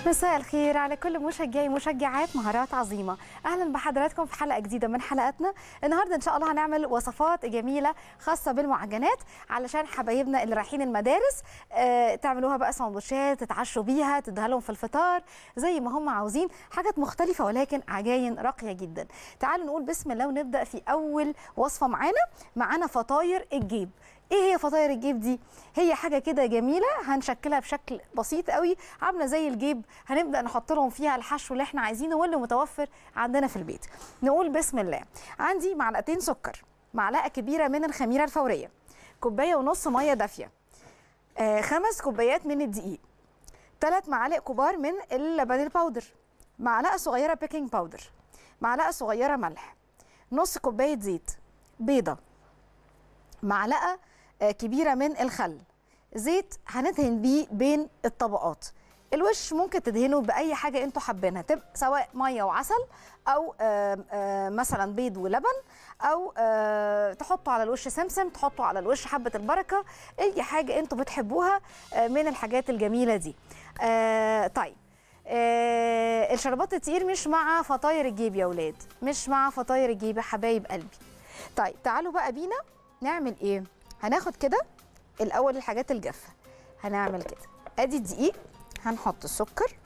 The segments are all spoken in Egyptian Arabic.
مساء الخير على كل مشجعي مشجعات مهارات عظيمه اهلا بحضراتكم في حلقه جديده من حلقاتنا النهارده ان شاء الله هنعمل وصفات جميله خاصه بالمعجنات علشان حبايبنا اللي رايحين المدارس آه تعملوها بقى سندوتشات تتعشوا بيها تدوها لهم في الفطار زي ما هم عاوزين حاجات مختلفه ولكن عجاين راقيه جدا تعالوا نقول بسم الله ونبدا في اول وصفه معانا معانا فطاير الجيب ايه هي فطاير الجيب دي هي حاجه كده جميله هنشكلها بشكل بسيط قوي عامله زي الجيب هنبدا نحط لهم فيها الحشو اللي احنا عايزينه واللي متوفر عندنا في البيت نقول بسم الله عندي معلقتين سكر معلقه كبيره من الخميره الفوريه كوبايه ونص ميه دافيه آه خمس كوبايات من الدقيق ثلاث معالق كبار من اللبن الباودر معلقه صغيره بيكنج باودر معلقه صغيره ملح نص كوبايه زيت بيضه معلقه كبيره من الخل زيت هندهن بيه بين الطبقات الوش ممكن تدهنه باي حاجه انتوا حابينها تبقى سواء ميه وعسل او آآ آآ مثلا بيض ولبن او تحطوا على الوش سمسم تحطوا على الوش حبه البركه اي حاجه انتوا بتحبوها من الحاجات الجميله دي طيب آه الشربات التقيل مش مع فطاير الجيب يا ولاد مش مع فطاير الجيب يا حبايب قلبي طيب تعالوا بقى بينا نعمل ايه هناخد كده الاول الحاجات الجافه هنعمل كده ادي الدقيق هنحط السكر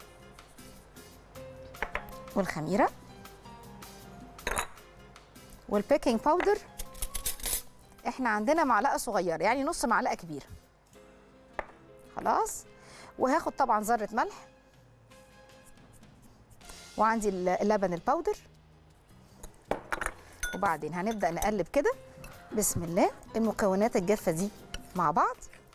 والخميره والبيكنج باودر احنا عندنا معلقه صغيره يعني نص معلقه كبيره خلاص وهاخد طبعا ذره ملح وعندي اللبن الباودر وبعدين هنبدا نقلب كده بسم الله المكونات الجافه دي مع بعض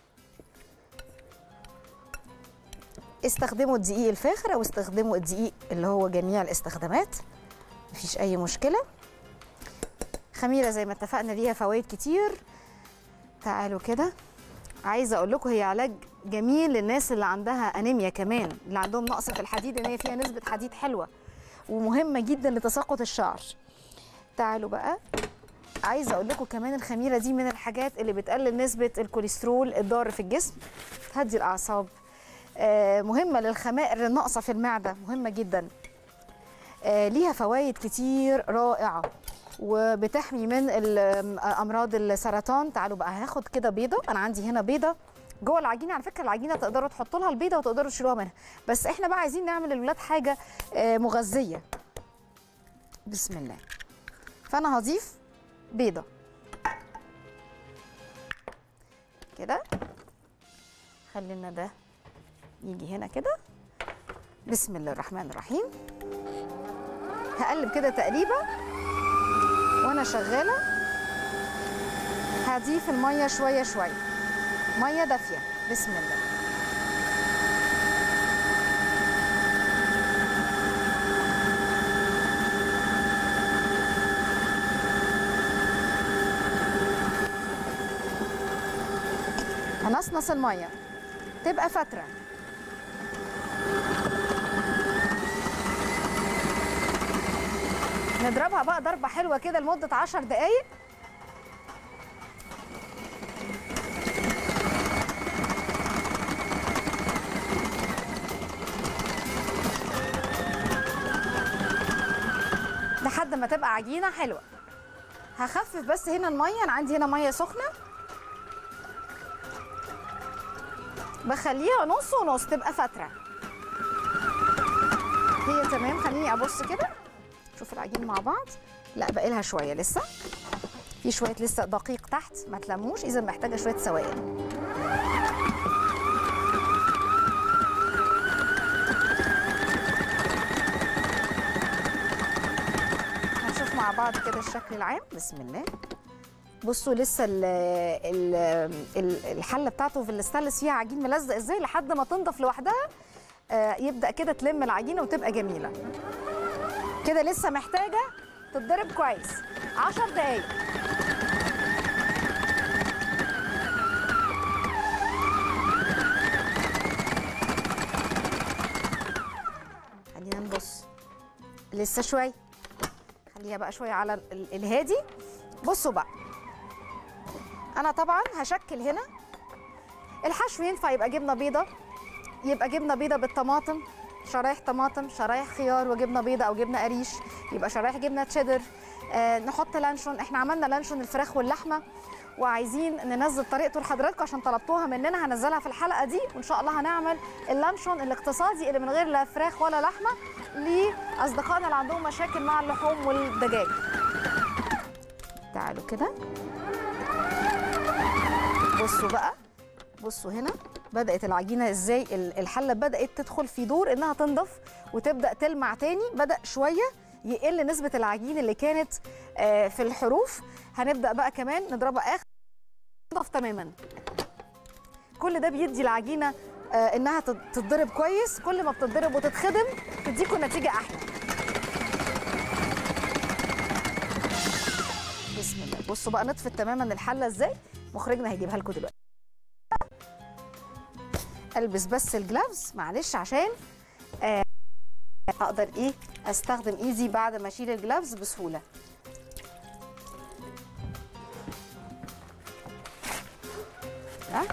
استخدموا الدقيق الفاخر او استخدموا الدقيق اللي هو جميع الاستخدامات مفيش اي مشكله خميره زي ما اتفقنا ليها فوائد كتير تعالوا كده عايزه اقول لكم هي علاج جميل للناس اللي عندها انيميا كمان اللي عندهم نقص في الحديد ان هي فيها نسبه حديد حلوه ومهمه جدا لتساقط الشعر تعالوا بقى عايزه اقول لكم كمان الخميره دي من الحاجات اللي بتقلل نسبه الكوليسترول الضار في الجسم تهدي الاعصاب آه مهمه للخمائر الناقصه في المعده مهمه جدا آه ليها فوائد كتير رائعه وبتحمي من امراض السرطان تعالوا بقى هاخد كده بيضه انا عندي هنا بيضه جوه العجينه على فكره العجينه تقدروا تحطوا لها البيضه وتقدروا تشيلوها منها بس احنا بقى عايزين نعمل للولاد حاجه آه مغذيه بسم الله فانا هضيف بيضة كده خلينا ده يجي هنا كده بسم الله الرحمن الرحيم هقلب كده تقليبة وانا شغالة هضيف المية شوية شوية مية دافية بسم الله هنصنص الميه تبقى فتره نضربها بقى ضربه حلوه كده لمده 10 دقايق لحد ما تبقى عجينه حلوه هخفف بس هنا الميه انا عندي هنا ميه سخنه بخليها نص ونص تبقى فتره هي تمام خليني ابص كده شوف العجين مع بعض لا باقي لها شويه لسه في شويه لسه دقيق تحت ما تلموش اذا محتاجه شويه سوائل هنشوف مع بعض كده الشكل العام بسم الله بصوا لسه ال ال الحله بتاعته في الاستانلس فيها عجين ملزق ازاي لحد ما تنضف لوحدها آه يبدا كده تلم العجينه وتبقى جميله كده لسه محتاجه تتضرب كويس 10 دقايق خلينا نبص لسه شويه خليها بقى شويه على الهادي بصوا بقى انا طبعا هشكل هنا الحشو ينفع يبقى جبنه بيضه يبقى جبنه بيضه بالطماطم شرايح طماطم شرايح خيار وجبنه بيضه او جبنه قريش يبقى شرايح جبنه تشيدر آه نحط لانشون احنا عملنا لانشون الفراخ واللحمه وعايزين ننزل طريقته لحضراتكم عشان طلبتوها مننا هنزلها في الحلقه دي وان شاء الله هنعمل اللانشون الاقتصادي اللي من غير لا فراخ ولا لحمه لاصدقائنا اللي عندهم مشاكل مع اللحوم والدجاج تعالوا كده بصوا بقى بصوا هنا بدات العجينه ازاي ال- الحله بدات تدخل في دور انها تنضف وتبدا تلمع تاني بدا شويه يقل نسبه العجين اللي كانت آه، في الحروف هنبدا بقى كمان نضربها اخر تنضف تماما كل ده بيدي العجينه آه، انها تت- تتضرب كويس كل ما بتتضرب وتتخدم تديكم نتيجه احلى بسم الله بصوا بقى نطفت تماما الحله ازاي مخرجنا هيجيبها لكم دلوقتي البس بس الجلافز معلش عشان آه اقدر ايه استخدم ايدي بعد ما اشيل الجلافز بسهوله ها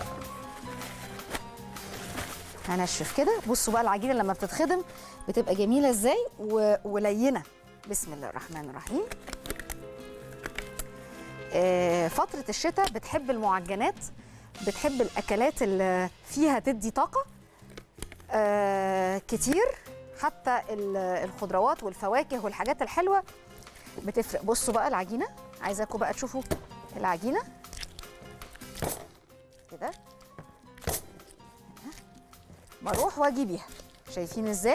هنشف كده بصوا بقى العجينه لما بتتخدم بتبقى جميله ازاي و... ولينه بسم الله الرحمن الرحيم آه، فترة الشتاء بتحب المعجنات بتحب الأكلات اللي فيها تدي طاقة آه، كتير حتى ال- الخضروات والفواكه والحاجات الحلوة بتفرق بصوا بقى العجينة عايزاكم بقى تشوفوا العجينة كده بروح واجي بيها شايفين ازاي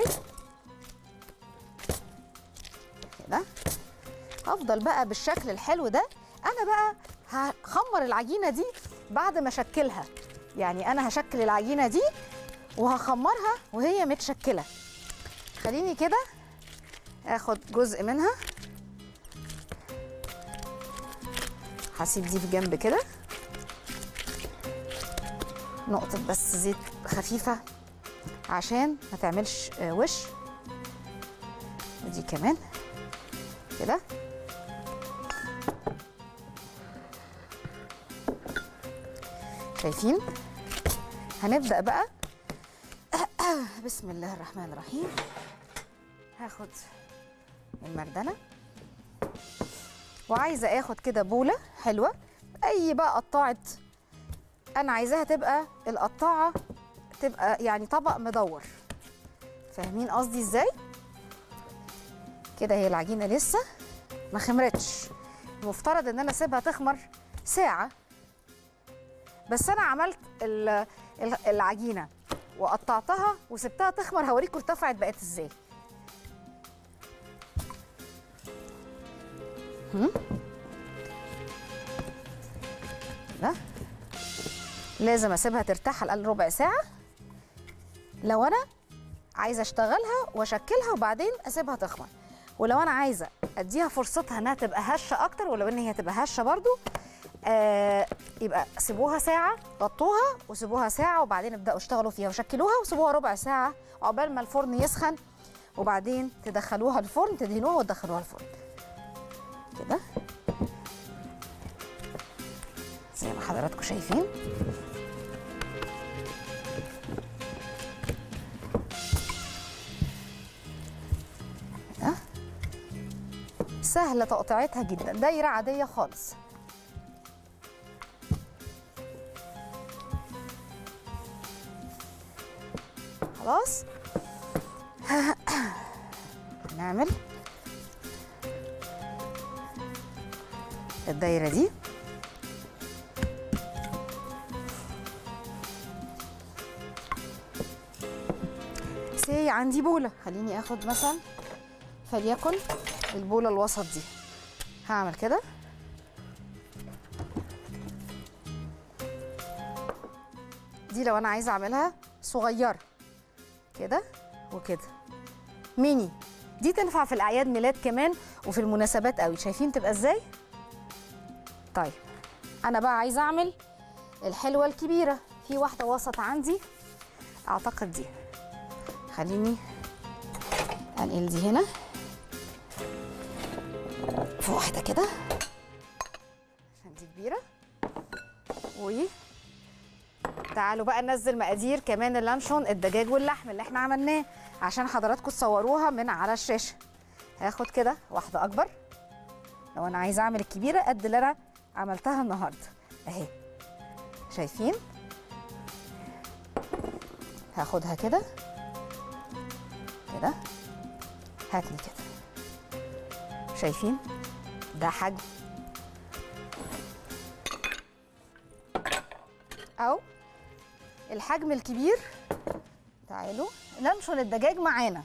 كده هفضل بقى بالشكل الحلو ده انا بقى هخمر العجينه دي بعد ما اشكلها يعني انا هشكل العجينه دي وهخمرها وهي متشكله خليني كده اخد جزء منها هسيب دي في جنب كده نقطة بس زيت خفيفة عشان ما تعملش آه، وش ودي كمان كده شايفين هنبدأ بقى بسم الله الرحمن الرحيم هاخد المردنة وعايزة اخد كده بولة حلوة اي بقى قطاعة انا عايزاها تبقى القطاعة تبقى يعني طبق مدور فاهمين قصدي ازاي كده هي العجينة لسه ما خمرتش المفترض ان انا اسيبها تخمر ساعة بس انا عملت ال- ال- العجينه وقطعتها وسبتها تخمر هوريكم ارتفعت بقت ازاي هم؟ لا لازم اسيبها ترتاح على الاقل ربع ساعه لو انا عايزه اشتغلها واشكلها وبعدين اسيبها تخمر ولو انا عايزه اديها فرصتها انها تبقى هشه اكتر ولو ان هي تبقى هشه برضو آه يبقى سيبوها ساعة غطوها وسيبوها ساعة وبعدين ابدأوا اشتغلوا فيها وشكلوها وسيبوها ربع ساعة عقبال ما الفرن يسخن وبعدين تدخلوها الفرن تدهنوها وتدخلوها الفرن كده زي ما حضراتكم شايفين كده. سهلة تقطيعتها جدا دايرة عادية خالص خلاص نعمل الدايرة دي سي عندي بولة خليني اخد مثلا فليكن البولة الوسط دي هعمل كده دي لو انا عايزة اعملها صغيرة كده وكده ميني دي تنفع في الاعياد ميلاد كمان وفي المناسبات قوي شايفين تبقى ازاي طيب انا بقى عايزه اعمل الحلوه الكبيره في واحده وسط عندي اعتقد دي خليني انقل دي هنا في واحده كده عشان دي كبيره و تعالوا بقى ننزل مقادير كمان اللانشون الدجاج واللحم اللي احنا عملناه عشان حضراتكم تصوروها من على الشاشه هاخد كده واحده اكبر لو انا عايزه اعمل الكبيره قد اللي انا عملتها النهارده اهي شايفين هاخدها كده كده هاتلي كده شايفين ده حجم او الحجم الكبير تعالوا لانشون الدجاج معانا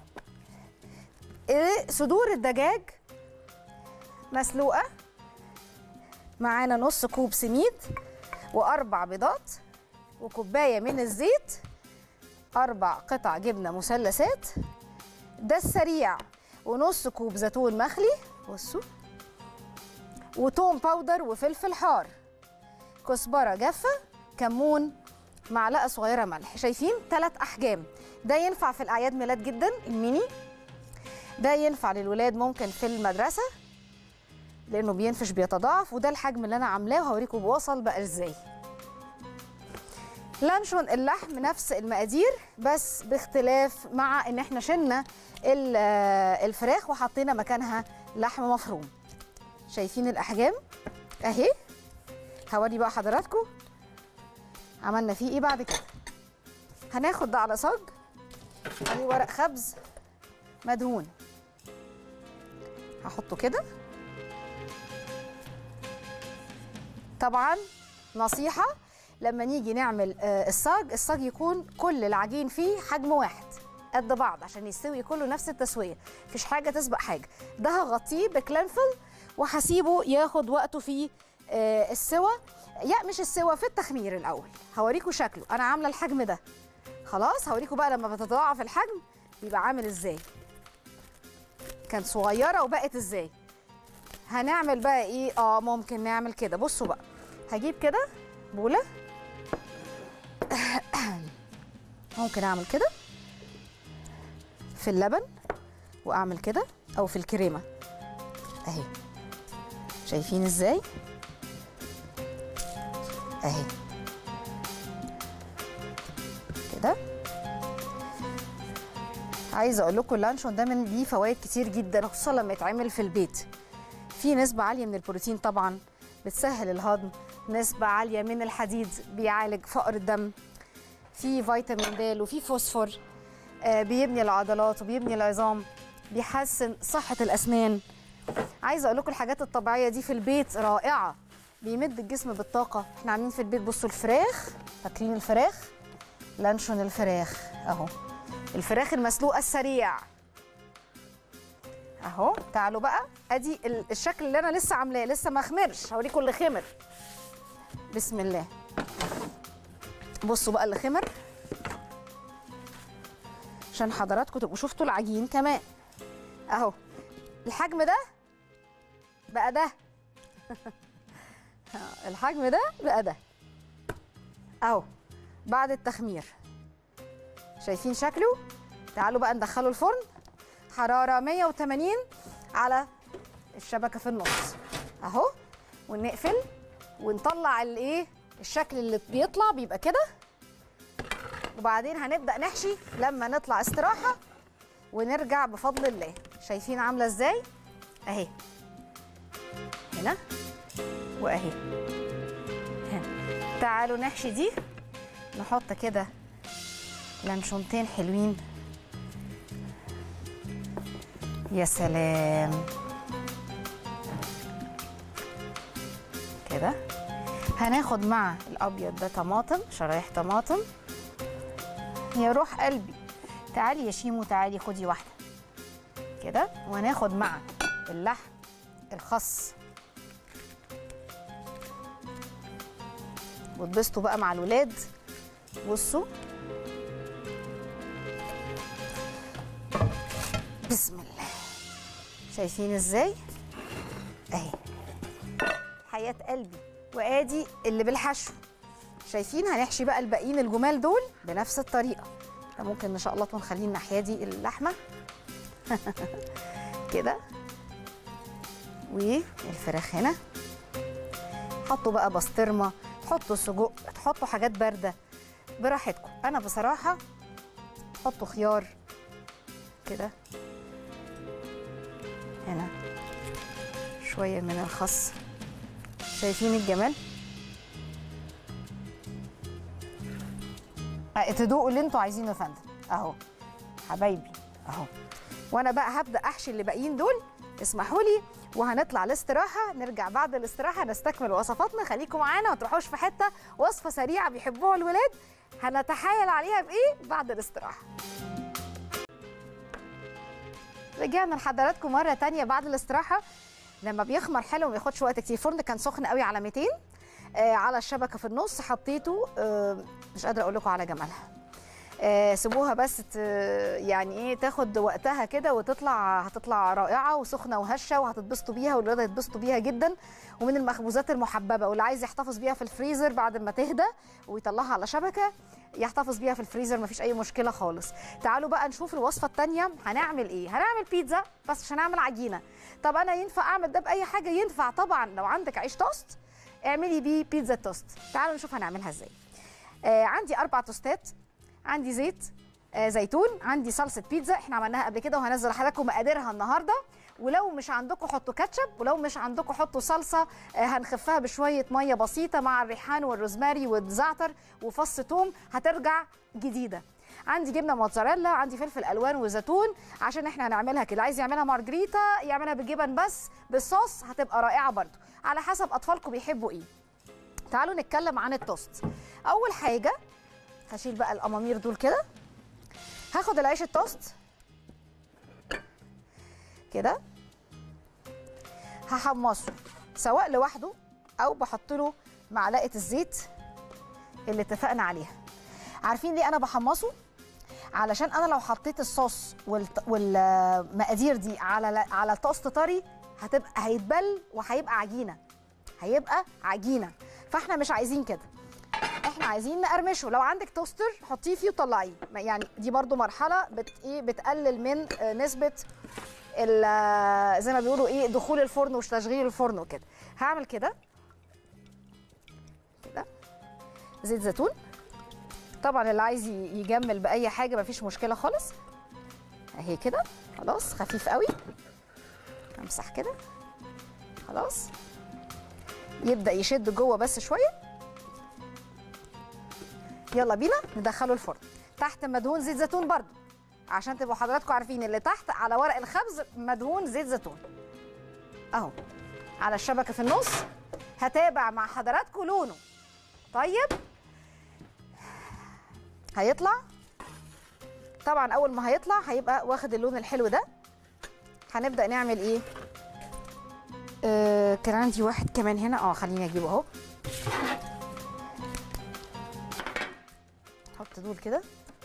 إيه صدور الدجاج مسلوقه معانا نص كوب سميد واربع بيضات وكوبايه من الزيت اربع قطع جبنه مثلثات ده السريع ونص كوب زيتون مخلي بصوا وتوم باودر وفلفل حار كزبره جافه كمون معلقه صغيره ملح شايفين ثلاث احجام ده ينفع في الاعياد ميلاد جدا الميني ده ينفع للولاد ممكن في المدرسه لانه بينفش بيتضاعف وده الحجم اللي انا عاملاه وهوريكم بوصل بقى ازاي لانشون اللحم نفس المقادير بس باختلاف مع ان احنا شلنا ال- آه، الفراخ وحطينا مكانها لحم مفروم شايفين الاحجام اهي هوري بقى حضراتكم عملنا فيه ايه بعد كده هناخد ده على صاج عليه ورق خبز مدهون هحطه كده طبعا نصيحه لما نيجي نعمل آه، الصاج الصاج يكون كل العجين فيه حجم واحد قد بعض عشان يستوي كله نفس التسويه مفيش حاجه تسبق حاجه ده هغطيه بكلانفل وهسيبه ياخد وقته في آه، السوى يا مش السوى في التخمير الاول هوريكم شكله انا عامله الحجم ده خلاص هوريكم بقى لما بتتضاعف الحجم بيبقى عامل ازاي كانت صغيره وبقت ازاي هنعمل بقى ايه اه ممكن نعمل كده بصوا بقى هجيب كده بوله ممكن اعمل كده في اللبن واعمل كده او في الكريمه اهي شايفين ازاي اهي كده عايزه اقول لكم اللانشون ده من ليه فوائد كتير جدا خصوصا لما يتعمل في البيت في نسبه عاليه من البروتين طبعا بتسهل الهضم نسبه عاليه من الحديد بيعالج فقر الدم في فيتامين د وفي فوسفور آه، بيبني العضلات وبيبني العظام بيحسن صحه الاسنان عايزه اقول لكم الحاجات الطبيعيه دي في البيت رائعه بيمد الجسم بالطاقه احنا عاملين في البيت بصوا الفراخ فاكرين الفراخ لانشون الفراخ اهو الفراخ المسلوقه السريع اهو تعالوا بقى ادي ال- الشكل اللي انا لسه عاملاه لسه ما خمرش هوريكم اللي خمر بسم الله بصوا بقى اللي خمر عشان حضراتكم تبقوا شفتوا العجين كمان اهو الحجم ده بقى ده الحجم ده بقى ده اهو بعد التخمير شايفين شكله تعالوا بقى ندخله الفرن حراره 180 على الشبكه في النص اهو ونقفل ونطلع الايه الشكل اللي بيطلع بيبقى كده وبعدين هنبدا نحشي لما نطلع استراحه ونرجع بفضل الله شايفين عامله ازاي اهي هنا واهي هنا تعالوا نحشي دي نحط كده لانشونتين حلوين يا سلام كده هناخد مع الابيض ده طماطم شرايح طماطم يا روح قلبي تعالي يا شيمو تعالي خدي واحده كده وهناخد مع اللحم الخس وتبسطوا بقى مع الولاد بصوا بسم الله شايفين ازاي اهي حياة قلبي وادي اللي بالحشو شايفين هنحشي بقى الباقيين الجمال دول بنفس الطريقه ده ممكن ان شاء الله نخليه الناحيه دي اللحمه كده والفراخ هنا حطوا بقى بسطرمه تحطوا سجق تحطوا حاجات بارده براحتكم انا بصراحه حطوا خيار كده هنا شويه من الخس شايفين الجمال آه، تدوقوا اللي انتوا عايزينه يا فندم اهو حبايبي اهو وانا بقى هبدا احشي اللي باقيين دول اسمحوا لي وهنطلع الاستراحه نرجع بعد الاستراحه نستكمل وصفاتنا خليكم معانا ما تروحوش في حته وصفه سريعه بيحبوها الولاد هنتحايل عليها بايه بعد الاستراحه رجعنا لحضراتكم مره تانية بعد الاستراحه لما بيخمر حلو وما ياخدش وقت كتير الفرن كان سخن قوي على 200 آه على الشبكه في النص حطيته آه مش قادره اقول لكم على جمالها آه سيبوها بس ت... يعني ايه تاخد وقتها كده وتطلع هتطلع رائعه وسخنه وهشه وهتتبسطوا بيها والولاد هيتبسطوا بيها جدا ومن المخبوزات المحببه واللي عايز يحتفظ بيها في الفريزر بعد ما تهدى ويطلعها على شبكه يحتفظ بيها في الفريزر مفيش اي مشكله خالص تعالوا بقى نشوف الوصفه الثانيه هنعمل ايه هنعمل بيتزا بس مش هنعمل عجينه طب انا ينفع اعمل ده باي حاجه ينفع طبعا لو عندك عيش توست اعملي بيه بيتزا توست تعالوا نشوف هنعملها ازاي آه عندي اربع توستات عندي زيت آه زيتون عندي صلصه بيتزا احنا عملناها قبل كده وهنزل لحضراتكم مقاديرها النهارده ولو مش عندكم حطوا كاتشب ولو مش عندكم حطوا صلصه آه هنخفها بشويه ميه بسيطه مع الريحان والروزماري والزعتر وفص توم هترجع جديده عندي جبنه موتزاريلا عندي فلفل الوان وزيتون عشان احنا هنعملها كده عايز يعملها مارجريتا يعملها بالجبن بس بالصوص هتبقى رائعه برده على حسب اطفالكم بيحبوا ايه تعالوا نتكلم عن التوست اول حاجه هشيل بقى الامامير دول كده هاخد العيش التوست كده هحمصه سواء لوحده او بحط له معلقه الزيت اللي اتفقنا عليها عارفين ليه انا بحمصه علشان انا لو حطيت الصوص والت- والمقادير دي على على التوست طري هتبقى هيتبل وهيبقى عجينه هيبقى عجينه فاحنا مش عايزين كده احنا عايزين نقرمشه لو عندك توستر حطيه فيه وطلعيه ما- يعني دي برضو مرحله بت ايه بتقلل من آه، نسبه ال- آه، زي ما بيقولوا ايه دخول الفرن وتشغيل الفرن وكده هعمل كده كده زيت زيتون طبعا اللي عايز ي- يجمل باي حاجه مفيش مشكله خالص اهي كده خلاص خفيف قوي امسح كده خلاص يبدا يشد جوه بس شويه يلا بينا ندخله الفرن تحت مدهون زيت زيتون برضو عشان تبقوا حضراتكم عارفين اللي تحت على ورق الخبز مدهون زيت زيتون اهو على الشبكه في النص هتابع مع حضراتكم لونه طيب هيطلع طبعا اول ما هيطلع هيبقى واخد اللون الحلو ده هنبدا نعمل ايه آه كان عندي واحد كمان هنا اه خليني اجيبه اهو حط دول كده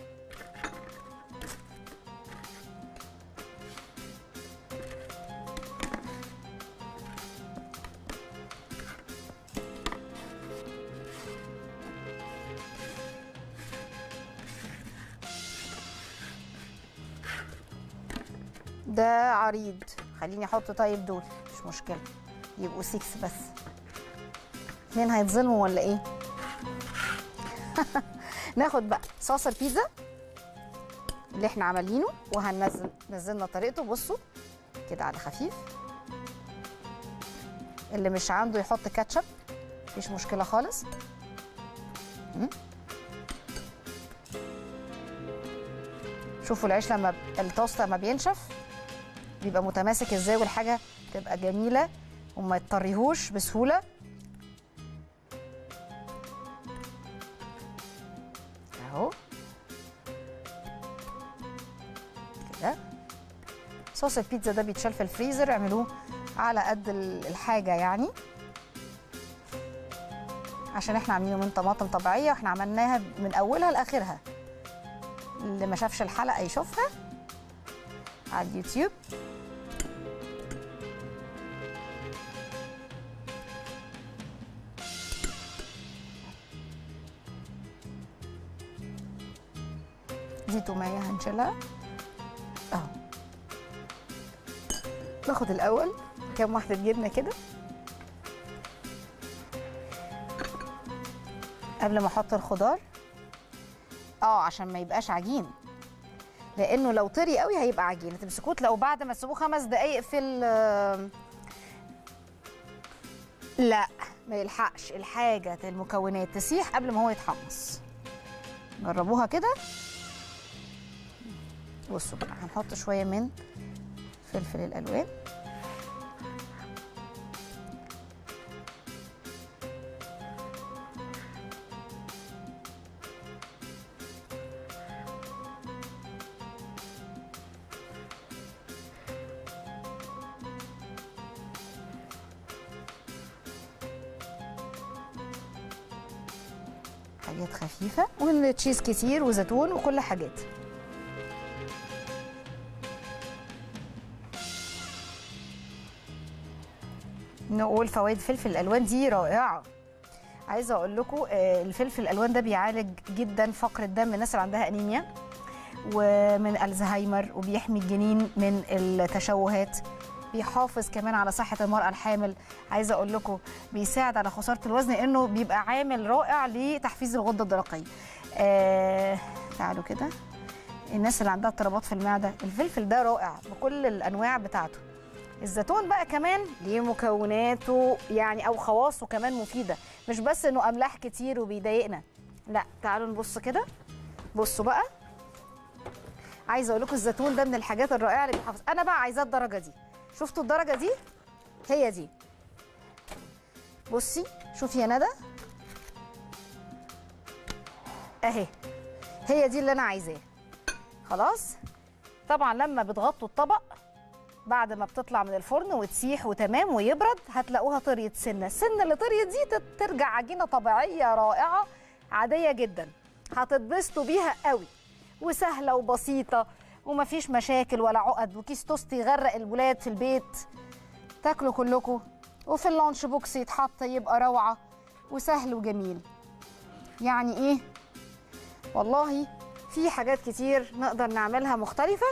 ده عريض خليني احط طيب دول مش مشكله يبقوا 6 بس اتنين هيتظلموا ولا ايه ناخد بقى صوص البيتزا اللي احنا عاملينه وهننزل نزلنا طريقته بصوا كده على خفيف اللي مش عنده يحط كاتشب مفيش مشكله خالص م? شوفوا العيش لما ب- التوست لما بينشف بيبقى متماسك ازاي والحاجه تبقى جميله وما يضطريهوش بسهوله اهو كده صوص البيتزا ده بيتشال في الفريزر اعملوه على قد ال- الحاجه يعني عشان احنا عاملينه من طماطم طبيعيه واحنا عملناها من اولها لاخرها اللي ما شافش الحلقه يشوفها على اليوتيوب دي تومية هنشيلها اهو ناخد الاول كام واحدة جبنة كده قبل ما احط الخضار اه عشان ما يبقاش عجين لانه لو طري قوي هيبقى عجين تمسكوه لو بعد ما تسيبوه خمس دقايق في ال لا ما يلحقش الحاجه المكونات تسيح قبل ما هو يتحمص جربوها كده بصوا بقى هنحط شويه من فلفل الالوان حاجات خفيفه والتشيز كتير وزيتون وكل حاجات نقول فوائد فلفل الالوان دي رائعه عايزه اقول لكم آه، الفلفل الالوان ده بيعالج جدا فقر الدم الناس اللي عندها انيميا ومن الزهايمر وبيحمي الجنين من التشوهات بيحافظ كمان على صحه المراه الحامل عايزه اقول لكم بيساعد على خساره الوزن لانه بيبقى عامل رائع لتحفيز الغده الدرقيه آه تعالوا كده الناس اللي عندها اضطرابات في المعده الفلفل ده رائع بكل الانواع بتاعته الزيتون بقى كمان ليه مكوناته يعني او خواصه كمان مفيده مش بس انه املاح كتير وبيضايقنا لا تعالوا نبص كده بصوا بقى عايزه اقول لكم الزيتون ده من الحاجات الرائعه اللي بيحافظ انا بقى عايزاه الدرجه دي شفتوا الدرجه دي هي دي بصي شوفي يا ندى اهي هي دي اللي انا عايزاه خلاص طبعا لما بتغطوا الطبق بعد ما بتطلع من الفرن وتسيح وتمام ويبرد هتلاقوها طريت سنه السنه اللي طريت دي تت- ترجع عجينه طبيعيه رائعه عاديه جدا هتتبسطوا بيها قوي وسهله وبسيطه ومفيش مشاكل ولا عقد وكيس توست يغرق الولاد في البيت تاكلوا كلكم وفي اللانش بوكس يتحط يبقى روعه وسهل وجميل يعني ايه والله في حاجات كتير نقدر نعملها مختلفه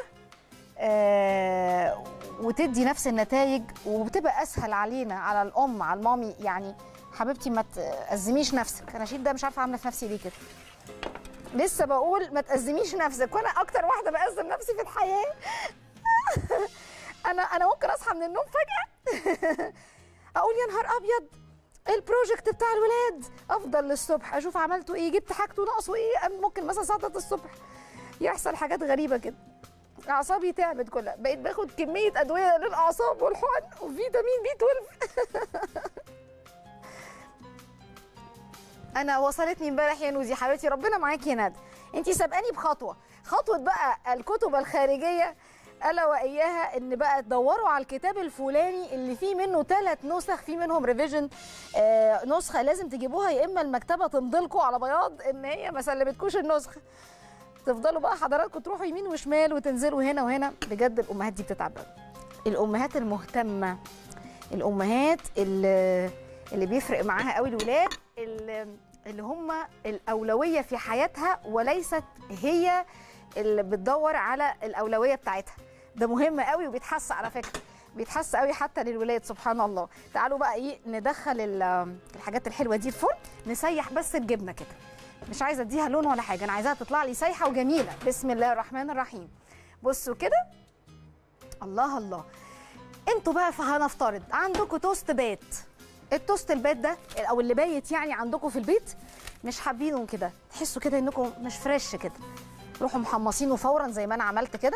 آه وتدي نفس النتائج وبتبقى اسهل علينا على الام على المامي يعني حبيبتي ما تأزميش نفسك انا شيل ده مش عارفه عامله في نفسي ليه كده لسه بقول ما تأزميش نفسك وانا اكتر واحده بأزم نفسي في الحياه انا انا ممكن اصحى من النوم فجاه اقول يا نهار ابيض البروجكت بتاع الولاد افضل للصبح اشوف عملته ايه جبت حاجته ناقصه ايه ممكن مثلا ساعه الصبح يحصل حاجات غريبه كده اعصابي تعبت كلها بقيت باخد كميه ادويه للاعصاب والحقن وفيتامين بي 12 انا وصلتني امبارح يا نوزي حبيبتي ربنا معاكي يا ندى انت سابقاني بخطوه خطوه بقى الكتب الخارجيه الا واياها ان بقى تدوروا على الكتاب الفلاني اللي فيه منه ثلاث نسخ في منهم ريفيجن آه نسخه لازم تجيبوها يا اما المكتبه تمضلكم على بياض ان هي ما سلمتكوش النسخه تفضلوا بقى حضراتكم تروحوا يمين وشمال وتنزلوا هنا وهنا بجد الامهات دي بتتعب أوي. الامهات المهتمه الامهات اللي, اللي بيفرق معاها قوي الولاد اللي, اللي هم الاولويه في حياتها وليست هي اللي بتدور على الاولويه بتاعتها ده مهم قوي وبيتحس على فكره بيتحس قوي حتى للولاد سبحان الله تعالوا بقى ايه ندخل ال- الحاجات الحلوه دي الفرن نسيح بس الجبنه كده مش عايزه اديها لون ولا حاجه انا عايزاها تطلع لي سايحه وجميله بسم الله الرحمن الرحيم بصوا كده الله الله انتوا بقى هنفترض عندكم توست بات التوست البات ده او اللي بايت يعني عندكم في البيت مش حابينه كده تحسوا كده انكم مش فريش كده روحوا محمصينه فورا زي ما انا عملت كده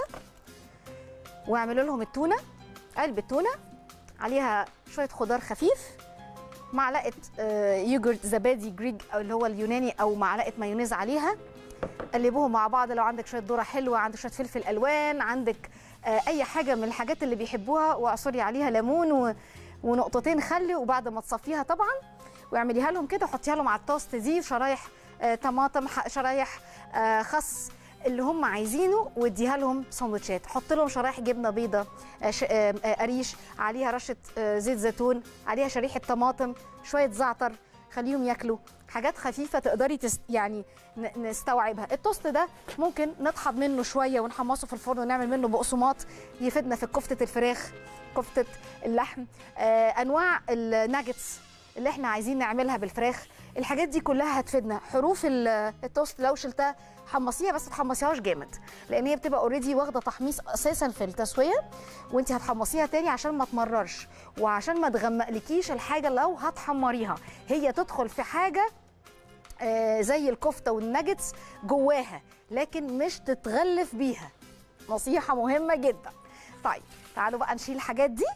واعملوا لهم التونه علبه تونه عليها شويه خضار خفيف معلقه آه، يوجرت زبادي جريج او اللي هو اليوناني او معلقه مايونيز عليها قلبوهم مع بعض لو عندك شويه ذره حلوه عندك شويه فلفل الوان عندك آه، اي حاجه من الحاجات اللي بيحبوها واعصري عليها ليمون و... ونقطتين خل وبعد ما تصفيها طبعا واعمليها لهم كده حطيها لهم على التوست دي شرايح آه، طماطم ح- شرايح آه، خس اللي هم عايزينه واديها لهم سندوتشات حط لهم شرايح جبنه بيضه آه، ش- آه، آه، قريش عليها رشه آه، زيت زيتون عليها شريحه طماطم شويه زعتر خليهم ياكلوا حاجات خفيفه تقدري تست يعني ن- نستوعبها التوست ده ممكن نطحب منه شويه ونحمصه في الفرن ونعمل منه بقسماط يفيدنا في كفته الفراخ كفته اللحم آه انواع الناجتس اللي احنا عايزين نعملها بالفراخ الحاجات دي كلها هتفيدنا حروف ال- التوست لو شلتها حمصيها بس ما تحمصيهاش جامد لان هي بتبقى اوريدي واخده تحميص اساسا في التسويه وانت هتحمصيها تاني عشان ما تمررش وعشان ما تغمقلكيش الحاجه لو هتحمريها هي تدخل في حاجه آه، زي الكفته والناجتس جواها لكن مش تتغلف بيها نصيحه مهمه جدا طيب تعالوا بقى نشيل الحاجات دي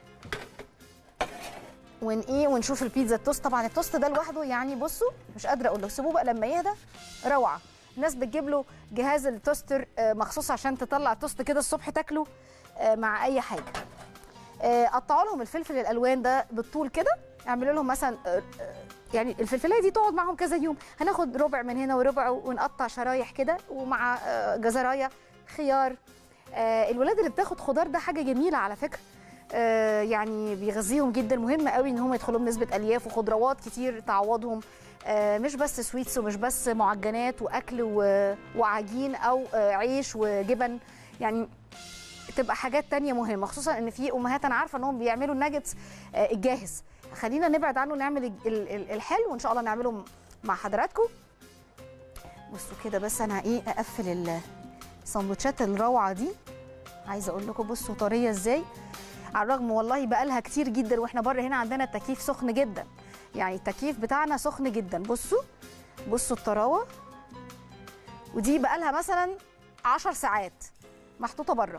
ون ايه ونشوف البيتزا التوست طبعا التوست ده لوحده يعني بصوا مش قادره اقول له سيبوه بقى لما يهدى روعه الناس بتجيب له جهاز التوستر آه، مخصوص عشان تطلع توست كده الصبح تاكله آه، مع اي حاجه آه، قطعوا لهم الفلفل الالوان ده بالطول كده اعملوا لهم مثلا آه، آه، يعني الفلفلايه دي تقعد معاهم كذا يوم هناخد ربع من هنا وربع ونقطع شرايح كده ومع آه، جزرايه خيار آه، الولاد اللي بتاخد خضار ده حاجه جميله على فكره آه، يعني بيغذيهم جدا مهم قوي ان هم يدخلوا بنسبه الياف وخضروات كتير تعوضهم آه، مش بس سويتس ومش بس معجنات واكل و- وعجين او آه، عيش وجبن يعني تبقى حاجات تانية مهمة خصوصا ان في امهات انا عارفة انهم بيعملوا الناجتس آه، الجاهز خلينا نبعد عنه نعمل ال- ال- ال- الحلو وان شاء الله نعمله م- مع حضراتكم بصوا كده بس انا ايه اقفل ال- السندوتشات الروعة دي عايزة اقول لكم بصوا طرية ازاي على الرغم والله بقالها كتير جدا واحنا بره هنا عندنا التكييف سخن جدا يعني التكييف بتاعنا سخن جدا بصوا بصوا الطراوه ودي بقالها مثلا عشر ساعات محطوطه بره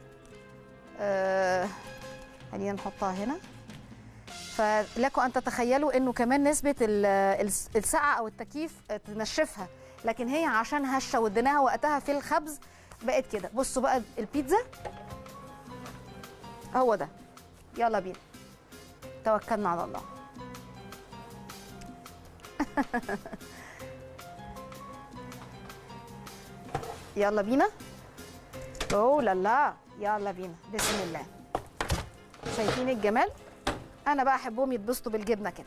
آه خلينا نحطها هنا فلكم ان تتخيلوا انه كمان نسبه ال- الس- السقعه او التكييف تنشفها لكن هي عشان هشه واديناها وقتها في الخبز بقت كده بصوا بقى البيتزا هو ده يلا بينا توكلنا على الله يلا بينا اوه لا لا يلا بينا بسم الله شايفين الجمال انا بقى احبهم يتبسطوا بالجبنه كده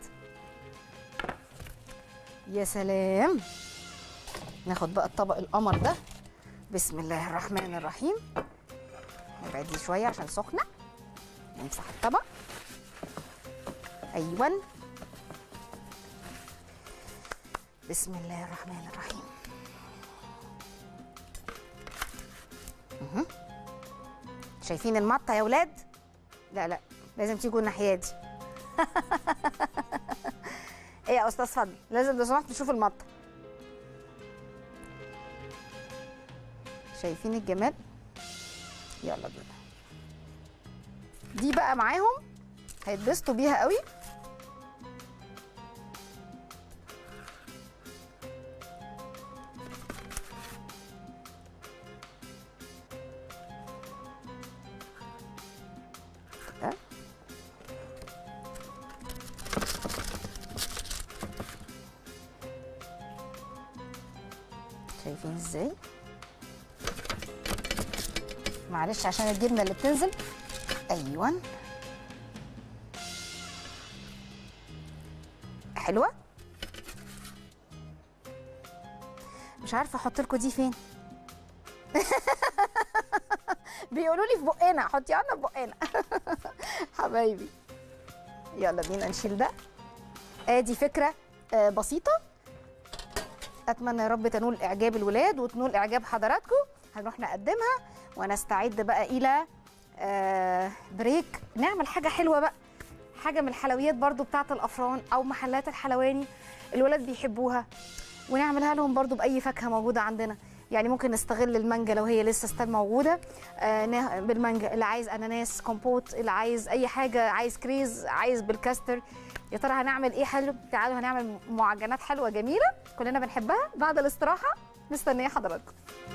يا سلام ناخد بقى الطبق القمر ده بسم الله الرحمن الرحيم نبعد دي شويه عشان سخنه نمسح الطبق ايوه بسم الله الرحمن الرحيم مهم. شايفين المطه يا ولاد لا لا لازم تيجوا الناحيه دي ايه يا استاذ فضل لازم لو سمحت تشوف المطه شايفين الجمال يلا بينا دي بقى معاهم هيتبسطوا بيها قوي كده. شايفين ازاي معلش عشان الجبنه اللي بتنزل ايوه حلوه مش عارفه احط لكم دي فين بيقولوا لي في بقنا حطيها لنا في بقنا حبايبي يلا بينا نشيل ده ادي فكره آه، بسيطه اتمنى يا رب تنول اعجاب الولاد وتنول اعجاب حضراتكم هنروح نقدمها ونستعد بقى الى آه، بريك نعمل حاجه حلوه بقى حاجه من الحلويات برضو بتاعه الافران او محلات الحلواني الولاد بيحبوها ونعملها لهم برضو باي فاكهه موجوده عندنا يعني ممكن نستغل المانجا لو هي لسه ستيل موجوده آه نه- بالمانجا اللي عايز اناناس كومبوت اللي عايز اي حاجه عايز كريز عايز بالكاستر يا ترى هنعمل ايه حلو تعالوا هنعمل معجنات حلوه جميله كلنا بنحبها بعد الاستراحه مستنيه حضراتكم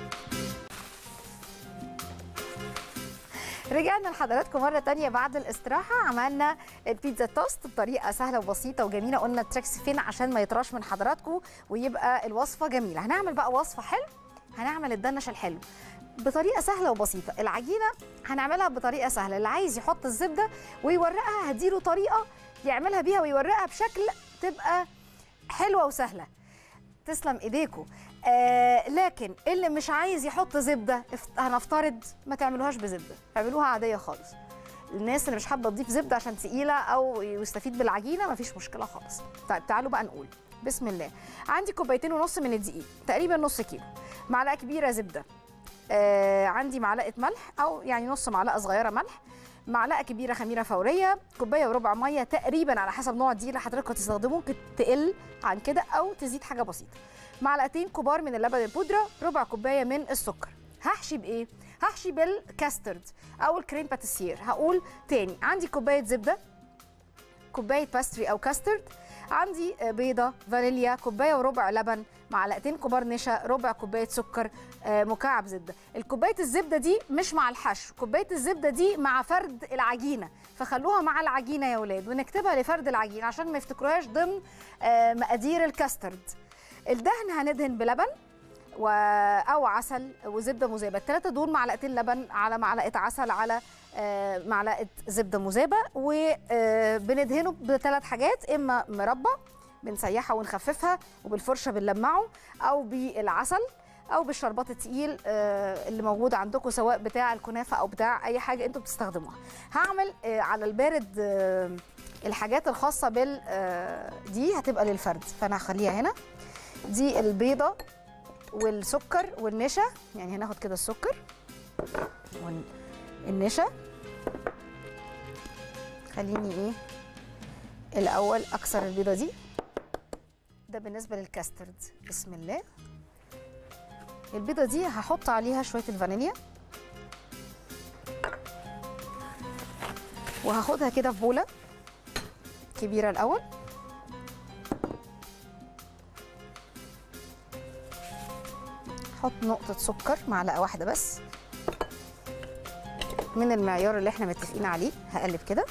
رجعنا لحضراتكم مرة تانية بعد الاستراحة عملنا البيتزا توست بطريقة سهلة وبسيطة وجميلة قلنا التريكس فين عشان ما يطراش من حضراتكم ويبقى الوصفة جميلة هنعمل بقى وصفة حلو هنعمل الدنش الحلو بطريقة سهلة وبسيطة العجينة هنعملها بطريقة سهلة اللي عايز يحط الزبدة ويورقها هديله طريقة يعملها بيها ويورقها بشكل تبقى حلوة وسهلة تسلم ايديكم آه لكن اللي مش عايز يحط زبده افت- هنفترض ما تعملوهاش بزبده اعملوها عاديه خالص الناس اللي مش حابه تضيف زبده عشان تقيله او يستفيد بالعجينه مفيش مشكله خالص طيب تعالوا بقى نقول بسم الله عندي كوبايتين ونص من الدقيق تقريبا نص كيلو معلقه كبيره زبده آه عندي معلقه ملح او يعني نص معلقه صغيره ملح معلقه كبيره خميره فوريه كوبايه وربع ميه تقريبا على حسب نوع الدقيق اللي حضرتك هتستخدمه ممكن تقل عن كده او تزيد حاجه بسيطه معلقتين كبار من اللبن البودره ربع كوبايه من السكر هحشي بايه هحشي بالكاسترد او الكريم باتيسير هقول تاني عندي كوبايه زبده كوبايه باستري او كاسترد عندي بيضه فانيليا كوبايه وربع لبن معلقتين كبار نشا ربع كوبايه سكر آه، مكعب زبده الكوبايه الزبده دي مش مع الحشو كوبايه الزبده دي مع فرد العجينه فخلوها مع العجينه يا ولاد ونكتبها لفرد العجينه عشان ما يفتكروهاش ضمن آه، مقادير الكاسترد الدهن هندهن بلبن و... او عسل وزبده مذابه الثلاثه دول معلقتين لبن على معلقه عسل على آه، معلقه زبده مذابه وبندهنه بثلاث حاجات اما مربى بنسيحها ونخففها وبالفرشه بنلمعه او بالعسل او بالشربات التقيل آه، اللي موجود عندكم سواء بتاع الكنافه او بتاع اي حاجه انتوا بتستخدموها هعمل آه، على البارد آه، الحاجات الخاصه بال آه، دي هتبقى للفرد فانا هخليها هنا دي البيضه والسكر والنشا يعني هناخد كده السكر والنشا خليني ايه الاول اكسر البيضه دي ده بالنسبه للكاسترد بسم الله البيضه دي هحط عليها شويه الفانيليا وهاخدها كده في بوله كبيره الاول احط نقطه سكر معلقه واحده بس من المعيار اللي احنا متفقين عليه هقلب كده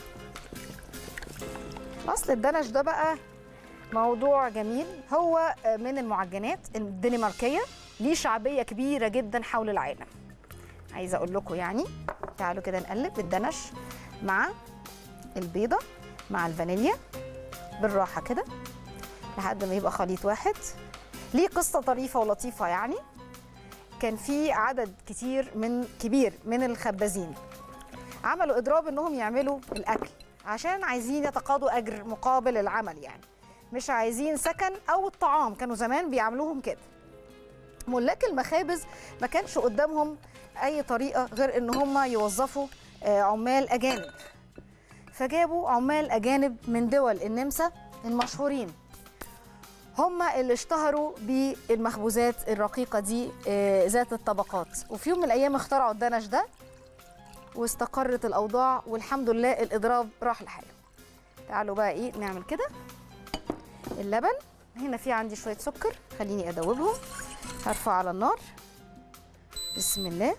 اصل الدنش ده بقى موضوع جميل هو من المعجنات الدنماركيه ليه شعبيه كبيره جدا حول العالم عايزه اقول لكم يعني تعالوا كده نقلب الدنش مع البيضه مع الفانيليا بالراحه كده لحد ما يبقى خليط واحد ليه قصه طريفه ولطيفه يعني كان في عدد كتير من كبير من الخبازين عملوا اضراب انهم يعملوا الاكل عشان عايزين يتقاضوا اجر مقابل العمل يعني مش عايزين سكن او الطعام كانوا زمان بيعملوهم كده ملاك المخابز ما كانش قدامهم اي طريقه غير ان هم يوظفوا آه، عمال اجانب فجابوا عمال اجانب من دول النمسا المشهورين هم اللي اشتهروا بالمخبوزات الرقيقه دي آه، ذات الطبقات وفي يوم من الايام اخترعوا الدنش ده واستقرت الاوضاع والحمد لله الاضراب راح لحاله تعالوا بقى ايه نعمل كده اللبن هنا في عندي شويه سكر خليني ادوبهم هرفع على النار بسم الله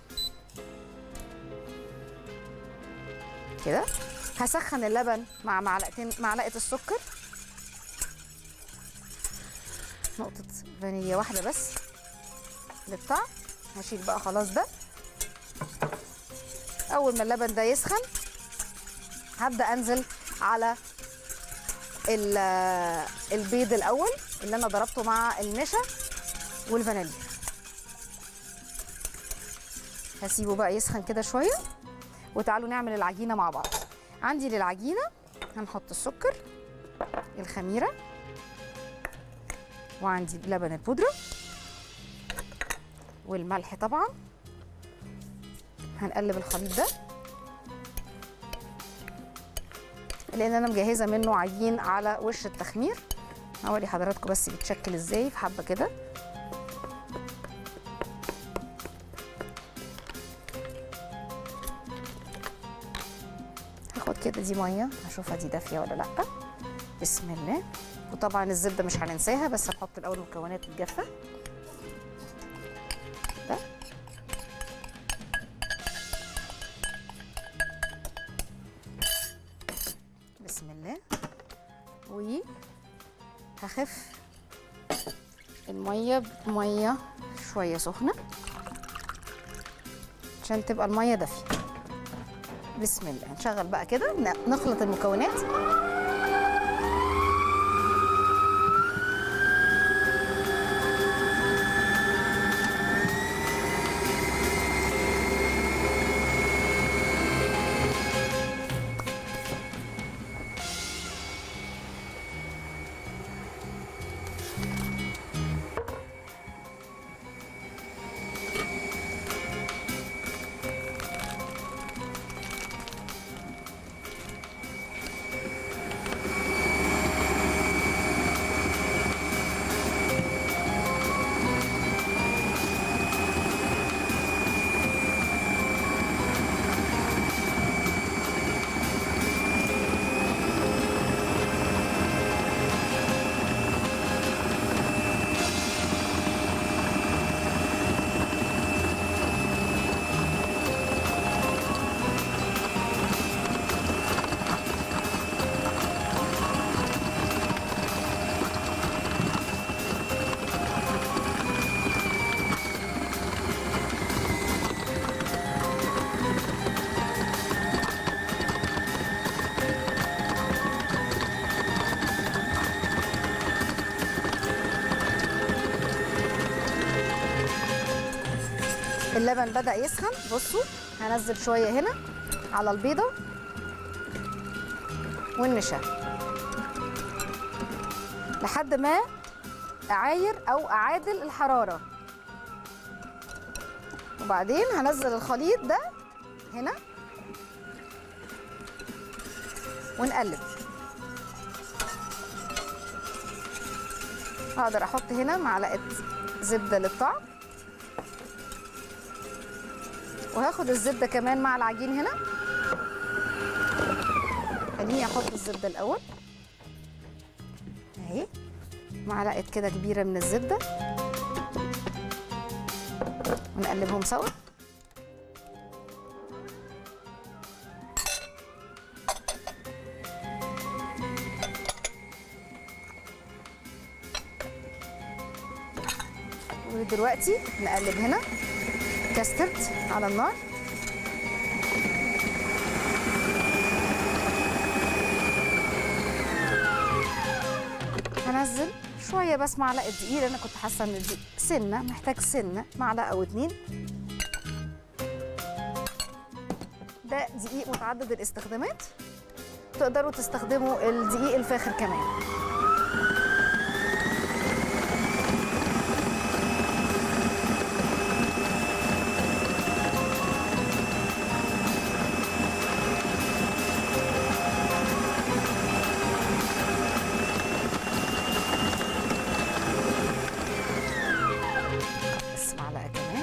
كده هسخن اللبن مع معلقتين معلقه السكر نقطه فانيليا واحده بس للطعم هشيل بقى خلاص ده اول ما اللبن ده يسخن هبدا انزل على ال- البيض الاول اللي انا ضربته مع النشا والفانيليا هسيبه بقى يسخن كده شويه وتعالوا نعمل العجينه مع بعض عندي للعجينه هنحط السكر الخميره وعندي لبن البودره والملح طبعا هنقلب الخليط ده لان انا مجهزه منه عجين على وش التخمير هوري حضراتكم بس بيتشكل ازاي في حبه كده هاخد كده دي ميه هشوفها دي دافيه ولا لا بسم الله وطبعا الزبده مش هننساها بس هنحط الاول المكونات الجافه ده بسم الله وهخف الميه بميه شويه سخنه عشان تبقى الميه دافيه بسم الله نشغل بقى كده ن- نخلط المكونات اللبن بدا يسخن بصوا هنزل شويه هنا على البيضه والنشا لحد ما اعاير او اعادل الحراره وبعدين هنزل الخليط ده هنا ونقلب هقدر احط هنا معلقه زبده للطعم وهاخد الزبده كمان مع العجين هنا خليني احط الزبده الاول اهي معلقه كده كبيره من الزبده ونقلبهم سوا ودلوقتي نقلب هنا كاسترد على النار هنزل شويه بس معلقه دقيق انا كنت حاسه ان دي سنه محتاج سنه معلقه او اتنين ده دقيق متعدد الاستخدامات تقدروا تستخدموا الدقيق الفاخر كمان بس معلقه كمان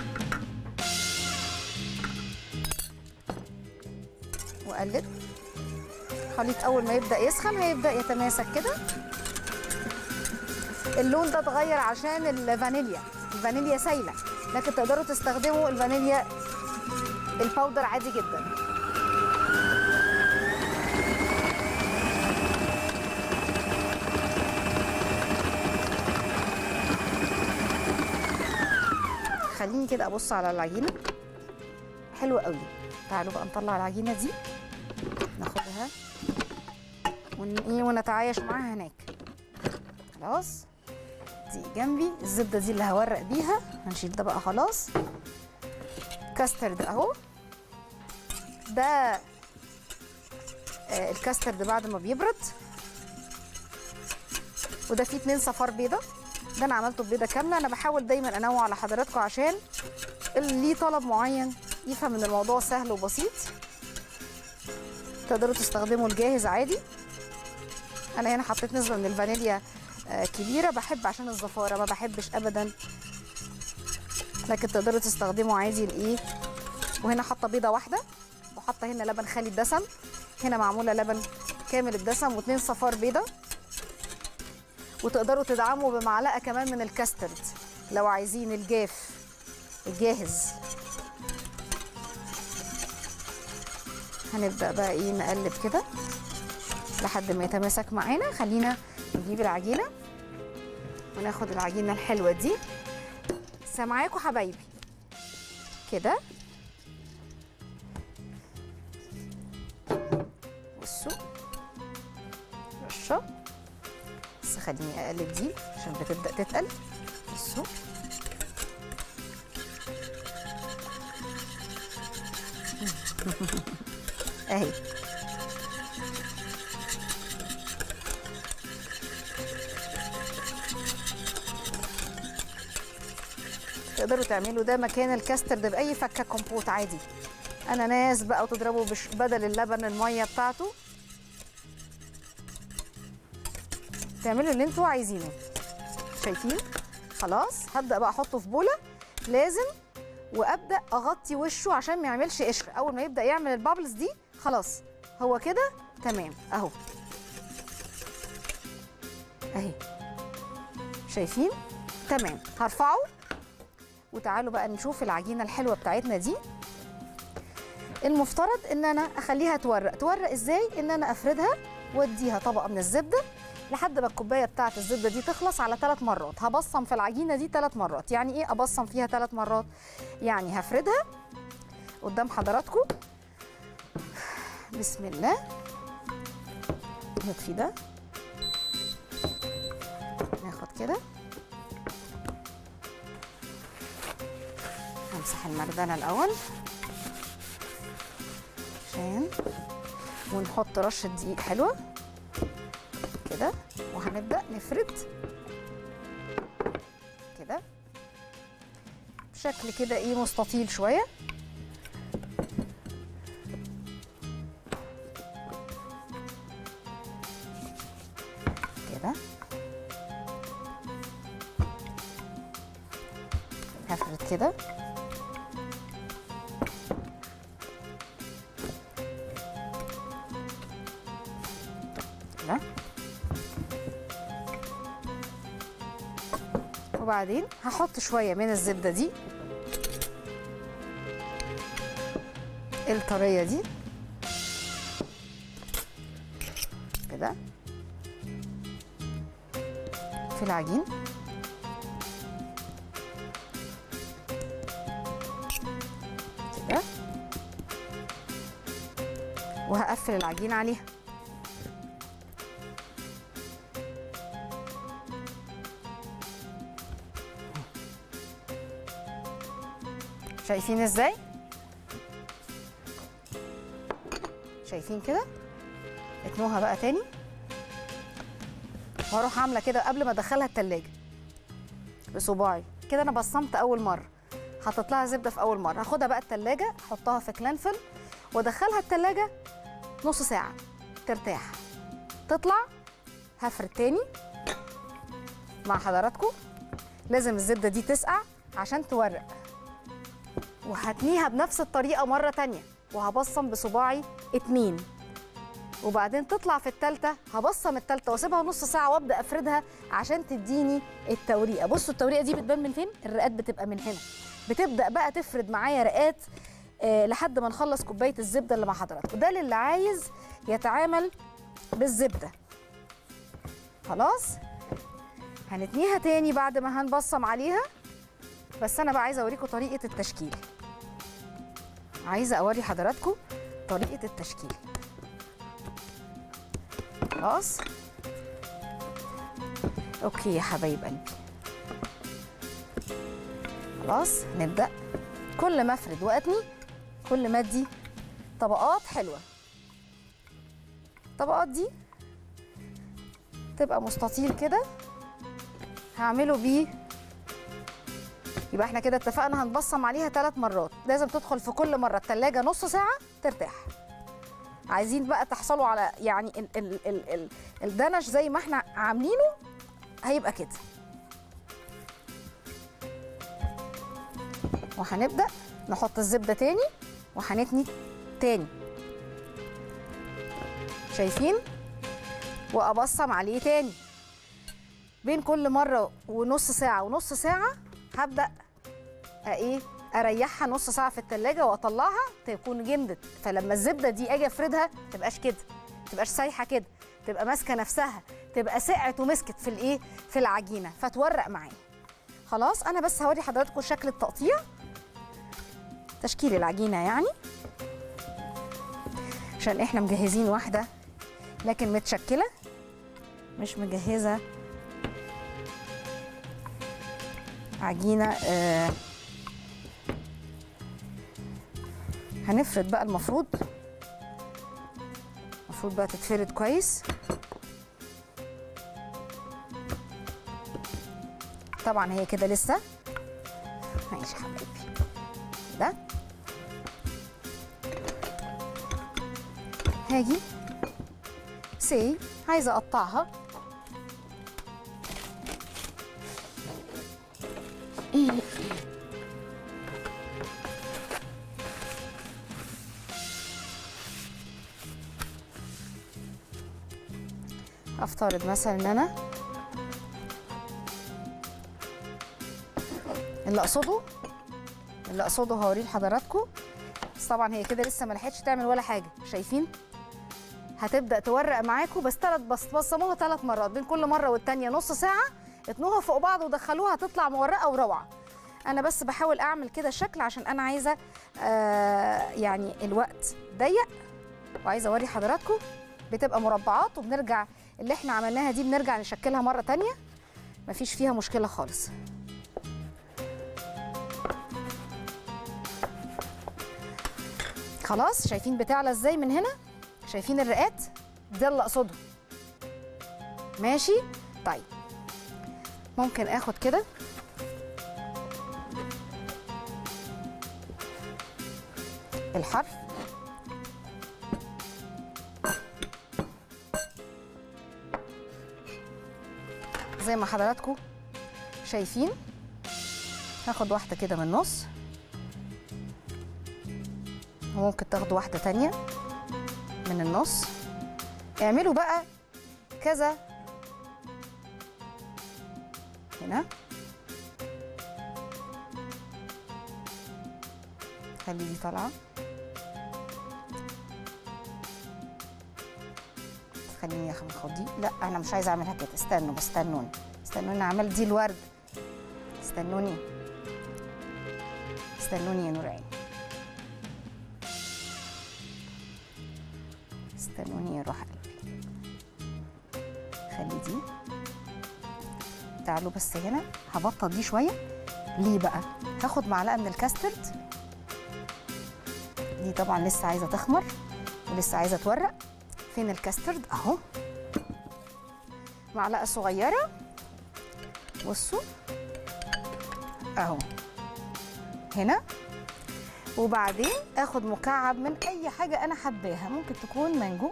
واقلب الخليط اول ما يبدا يسخن هيبدا يتماسك كده اللون ده اتغير عشان الفانيليا الفانيليا سايله لكن تقدروا تستخدموا الفانيليا الباودر عادي جدا خليني كده ابص على العجينه حلوه قوي تعالوا بقى نطلع العجينه دي ناخدها ون... إيه ونتعايش معاها هناك خلاص دي جنبي الزبده دي اللي هورق بيها هنشيل ده بقى خلاص كاسترد اهو ده آه، الكاسترد بعد ما بيبرد وده فيه اتنين صفار بيضه ده انا عملته ببيضه كامله انا بحاول دايما انوع على حضراتكم عشان اللي ليه طلب معين يفهم ان الموضوع سهل وبسيط تقدروا تستخدموا الجاهز عادي انا هنا حطيت نسبه من الفانيليا آه، كبيره بحب عشان الزفاره ما بحبش ابدا لكن تقدروا تستخدموا عادي الايه وهنا حاطه بيضه واحده وحاطه هنا لبن خالي الدسم هنا معموله لبن كامل الدسم واتنين صفار بيضه وتقدروا تدعموا بمعلقه كمان من الكاسترد لو عايزين الجاف الجاهز هنبدا بقى ايه نقلب كده لحد ما يتماسك معانا خلينا نجيب العجينه وناخد العجينه الحلوه دي سامعاكم حبايبي كده بصوا رشه بس خليني اقلب دي عشان بتبدا تتقل بصوا اهي تقدروا تعملوا ده مكان الكاسترد باي فكه كومبوت عادي اناناس بقى وتضربوا بش بدل اللبن الميه بتاعته تعملوا اللي انتوا عايزينه شايفين خلاص هبدا بقى احطه في بوله لازم وابدا اغطي وشه عشان ما يعملش قشر اول ما يبدا يعمل البابلز دي خلاص هو كده تمام اهو اهي شايفين تمام هرفعه وتعالوا بقى نشوف العجينه الحلوه بتاعتنا دي المفترض ان انا اخليها تورق تورق ازاي ان انا افردها واديها طبقه من الزبده لحد ما الكوبايه بتاعه الزبده دي تخلص على ثلاث مرات هبصم في العجينه دي ثلاث مرات يعني ايه ابصم فيها ثلاث مرات يعني هفردها قدام حضراتكم بسم الله نطفي ده ناخد كده نمسح المردانه الاول عشان ونحط رشه دقيق حلوه كده وهنبدا نفرد كده بشكل كده ايه مستطيل شويه كده هفرد كده كده وبعدين هحط شويه من الزبده دي الطريه دي كده في العجين كده وهقفل العجين عليها شايفين ازاي شايفين كده اتنوها بقى تاني واروح عامله كده قبل ما ادخلها التلاجة بصباعي كده انا بصمت اول مره حطيت لها زبده في اول مره هاخدها بقى التلاجة احطها في كلانفل وادخلها التلاجة نص ساعه ترتاح تطلع هفرد تاني مع حضراتكم لازم الزبده دي تسقع عشان تورق وهتنيها بنفس الطريقه مره تانية وهبصم بصباعي اتنين وبعدين تطلع في التالتة هبصم التالتة واسيبها نص ساعة وابدأ افردها عشان تديني التوريقة بصوا التوريقة دي بتبان من فين؟ الرقات بتبقى من هنا بتبدأ بقى تفرد معايا رقات آه لحد ما نخلص كوباية الزبدة اللي مع حضراتكم ده للي عايز يتعامل بالزبدة خلاص هنتنيها تاني بعد ما هنبصم عليها بس انا بقى عايزه اوريكم طريقه التشكيل عايزه اوري حضراتكم طريقه التشكيل خلاص اوكي يا حبايب قلبي خلاص نبدا كل ما افرد واتني كل ما ادي طبقات حلوه الطبقات دي تبقى مستطيل كده هعمله بيه يبقى احنا كده اتفقنا هنبصم عليها ثلاث مرات لازم تدخل في كل مره التلاجة نص ساعه ترتاح عايزين بقى تحصلوا على يعني ال ال ال ال الدنش زي ما احنا عاملينه هيبقى كده وهنبدا نحط الزبده تاني وهنتني تاني شايفين وابصم عليه تاني بين كل مره ونص ساعه ونص ساعه هبدا ايه اريحها نص ساعه في التلاجة واطلعها تكون جمدت فلما الزبده دي اجي افردها تبقاش كده تبقاش سايحه كده تبقى ماسكه نفسها تبقى سقعت ومسكت في الايه في العجينه فتورق معايا خلاص انا بس هوري حضراتكم شكل التقطيع تشكيل العجينه يعني عشان احنا مجهزين واحده لكن متشكله مش مجهزه عجينه آه هنفرد بقى المفروض المفروض بقى تتفرد كويس طبعا هي كده لسه ماشي حبيبي ده هاجي سي عايزه اقطعها افترض مثلا ان انا اللي اقصده اللي اقصده هوريه لحضراتكم بس طبعا هي كده لسه ما لحقتش تعمل ولا حاجه شايفين هتبدا تورق معاكم بس ثلاث بص بصموها ثلاث مرات بين كل مره والتانيه نص ساعه اتنوها فوق بعض ودخلوها هتطلع مورقه وروعه انا بس بحاول اعمل كده شكل عشان انا عايزه آه يعني الوقت ضيق وعايزه اوري حضراتكم بتبقى مربعات وبنرجع اللي احنا عملناها دي بنرجع نشكلها مره تانية مفيش فيها مشكله خالص خلاص شايفين بتعلى ازاي من هنا شايفين الرئات ده اللي اقصده ماشي طيب ممكن اخد كده الحرف زي ما حضراتكم شايفين هاخد واحدة كده من النص وممكن تاخدوا واحدة تانية من النص اعملوا بقى كذا هنا خلي دي طالعة خليني اخد دي لا انا مش عايزه اعملها كده استنوا بس استنوني استنوني اعمل دي الورد استنوني استنوني يا نور عيني استنوني يا روح قلبي خلي دي تعالوا بس هنا هبطط دي شويه ليه بقى هاخد معلقه من الكاسترد دي طبعا لسه عايزه تخمر ولسه عايزه تورق فين الكاسترد اهو معلقه صغيره بصوا اهو هنا وبعدين اخد مكعب من اي حاجه انا حباها ممكن تكون مانجو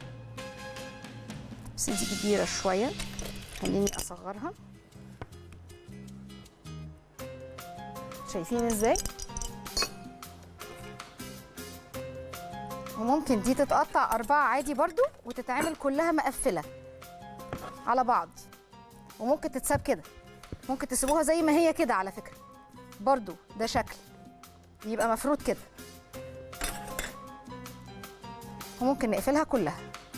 بس دي كبيره شويه خليني اصغرها شايفين ازاي وممكن دي تتقطع أربعة عادي برضو وتتعمل كلها مقفلة على بعض وممكن تتساب كده ممكن تسيبوها زي ما هي كده على فكرة برضو ده شكل يبقى مفروض كده وممكن نقفلها كلها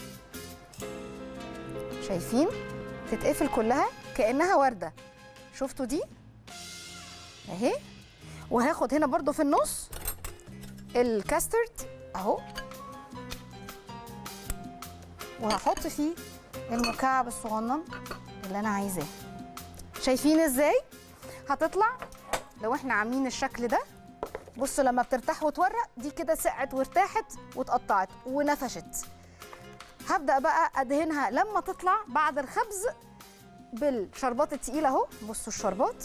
شايفين تتقفل كلها كأنها وردة شفتوا دي اهي وهاخد هنا برضو في النص الكاسترد اهو وهحط فيه المكعب الصغنن اللي انا عايزاه شايفين ازاي هتطلع لو احنا عاملين الشكل ده بصوا لما بترتاح وتورق دي كده سقعت وارتاحت واتقطعت ونفشت هبدا بقى ادهنها لما تطلع بعد الخبز بالشربات التقيله اهو بصوا الشربات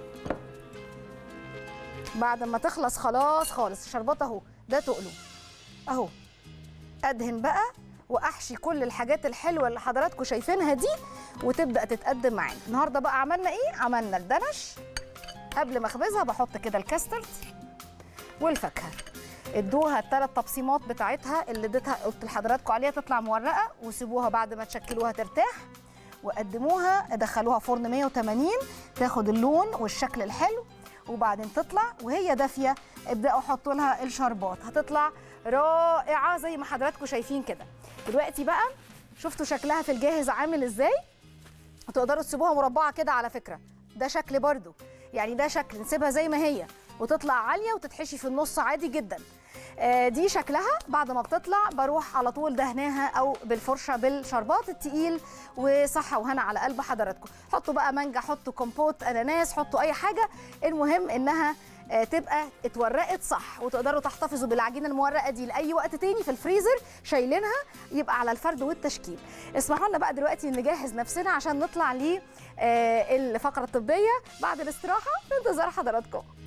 بعد ما تخلص خلاص خالص الشربات اهو ده تقله اهو ادهن بقى واحشي كل الحاجات الحلوه اللي حضراتكم شايفينها دي وتبدا تتقدم معانا النهارده بقى عملنا ايه عملنا الدنش قبل ما اخبزها بحط كده الكاسترد والفاكهه ادوها الثلاث تبصيمات بتاعتها اللي اديتها قلت لحضراتكم عليها تطلع مورقه وسيبوها بعد ما تشكلوها ترتاح وقدموها دخلوها فرن 180 تاخد اللون والشكل الحلو وبعدين تطلع وهي دافيه ابداوا حطوا لها الشربات هتطلع رائعه زي ما حضراتكم شايفين كده دلوقتي بقى شفتوا شكلها في الجاهز عامل ازاي تقدروا تسيبوها مربعه كده على فكره ده شكل برضو يعني ده شكل نسيبها زي ما هي وتطلع عاليه وتتحشي في النص عادي جدا آه دي شكلها بعد ما بتطلع بروح على طول دهناها او بالفرشه بالشربات التقيل وصحه وهنا على قلب حضراتكم حطوا بقى مانجا حطوا كومبوت اناناس حطوا اي حاجه المهم انها آه تبقى اتورقت صح وتقدروا تحتفظوا بالعجينه المورقه دي لاي وقت تاني في الفريزر شايلينها يبقى على الفرد والتشكيل اسمحوا لنا بقى دلوقتي نجهز نفسنا عشان نطلع للفقره الطبيه بعد الاستراحه في انتظار حضراتكم